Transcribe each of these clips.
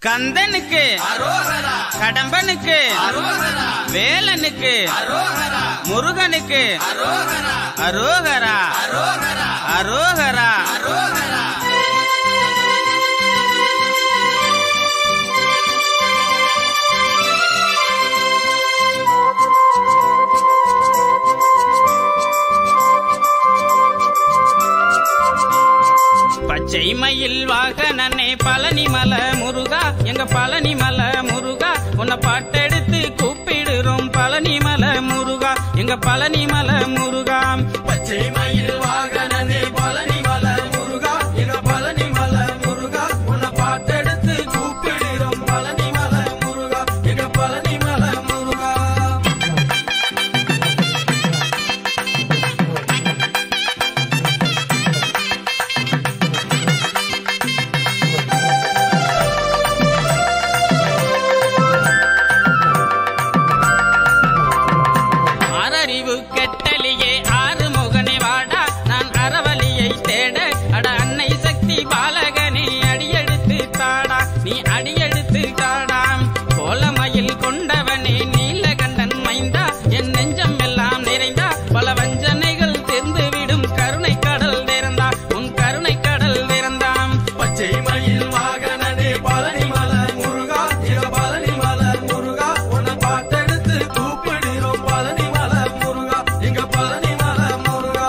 கந்தனுக்கு கடம்பனுக்கு வேலனுக்கு முருகனுக்கு அரோகரா அரோகரா பச்சை மயில் வாகனனே பழனிமல முருகா எங்க பழனிமல முருகா உன்னை பாட்டெடுத்து கூப்பிடுறோம் பழனிமல முருகா எங்க பழனிமல முருகா பச்சை மயில் வாகனனே பழனிமல முருகா எங்க பழனிமல முருகா உன்னை பாட்டெடுத்து கூப்பிடுறோம் பழனிமல முருகா எங்க பழனிமல முருகா ஆறறிவு கெட்டலியே ஆறு முகனே வாடா நான் அறவழியை தேட அட அன்னை சக்தி பாலகனே அடியெடுத்து தாடா நீ அடியெடுத்து தாடாம் கோலமயில் கொண்டவனே நீலகண்டன் மைந்தா என் நெஞ்சம் எல்லாம் நிறைந்தா பல வஞ்சனைகள் தெரிந்துவிடும் கருணை கடல் திறந்தா உன் கருணை கடல் திறந்தாம் பச்சை மயில் வாகனனே பழனிமல முருகா எங்க பழனிமல முருகா உன்னை பாட்டெடுத்து கூப்பிடுறோம் பழனிமல முருகா எங்க பழனிமல முருகா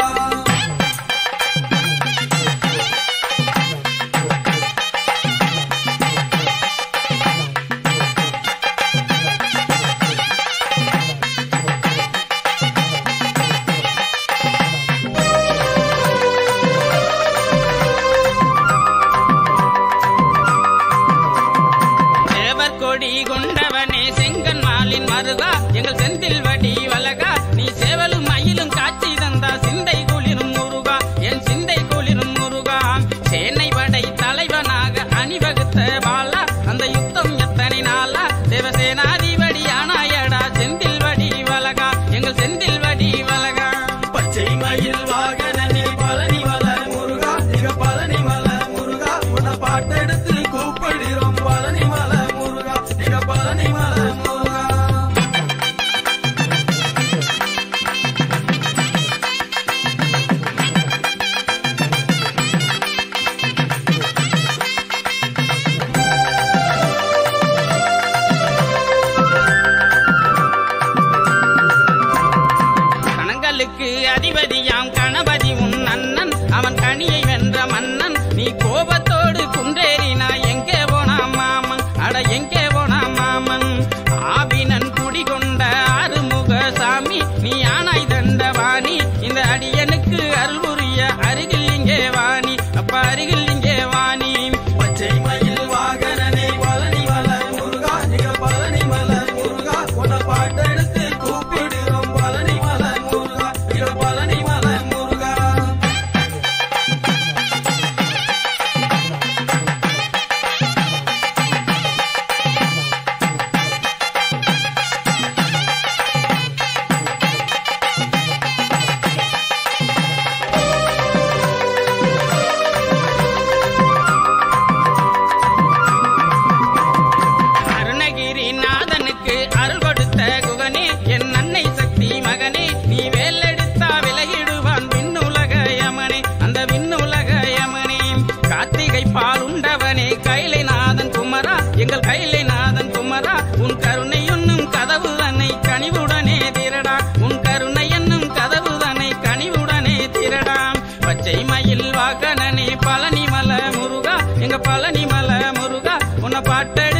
தேவர் கொடி கொண்டவனே செங்கன் மாலின் மருகா எங்கள் செந்தில் வடி வலகா நீ சேவலும் மயிலும் காட்சி தந்தா சிந்தை குளிரும் முருகா என் சிந்தை குளிரும் முருகா சேனை படை தலைவனாக அணிவகுத்த பாலா அந்த யுத்தம் எத்தனை நாளா தேவசேனாதிபதி ஆனாயடா செந்தில் வடி வலகா எங்கள் செந்தில் வடி வலகா பச்சை மயில் வாகனனே பழனிமல முருகா எங்க பழனிமல முருகா உன்னை பாட்டெடுத்து கூப்பிடுறோம் பழனிமல முருகா எங்க பழனிமல முருகா கணங்களுக்கு அதிபதியாம் கணபதி உன் அண்ணன் அவன் கனியை வென்ற மன்னன் நீ கோபத்தோடு குன்றேறினா எங்கே போனா மாமன் அட எங்கே போனா மாமன் ஆபினன் குடிகொண்ட ஆறுமுக சாமி நீ ஆனாய் தண்ட வாணி இந்த அடியனுக்கு அருள் புரிய அருகில் இங்கே வாணி அப்ப அருகில் இங்கே வாணி பச்சை மயில் வாகனனே பழனிமல முருகா எங்க பழனிமல முருகா உன்னை பாட்டெடுத்து கூப்பிடுறோம் பழனிமல முருகா எங்க பழனிமல முருகா அருணகிரி நாதனுக்கு அருள் கொடுத்த குகனே என் அன்னை சக்தி மகனே நீ வேலெடுத்தா விலகிடுவான் விண்ணுலக யமனே அந்த விண்ணுலக யமனே கார்த்திகை பால் உண்டவனே கைலை நாதன் குமரா எங்கள் கைலை நாதன் குமரா உன் கருணை என்னும் கதவு தன்னை கனிவுடனே திரடா உன் கருணை என்னும் கதவு தன்னை கனிவுடனே திரடாம் பச்சை மயில் வாகனனே பழனிமல முருகா எங்க பழனிமல முருகா உன்னை பாட்ட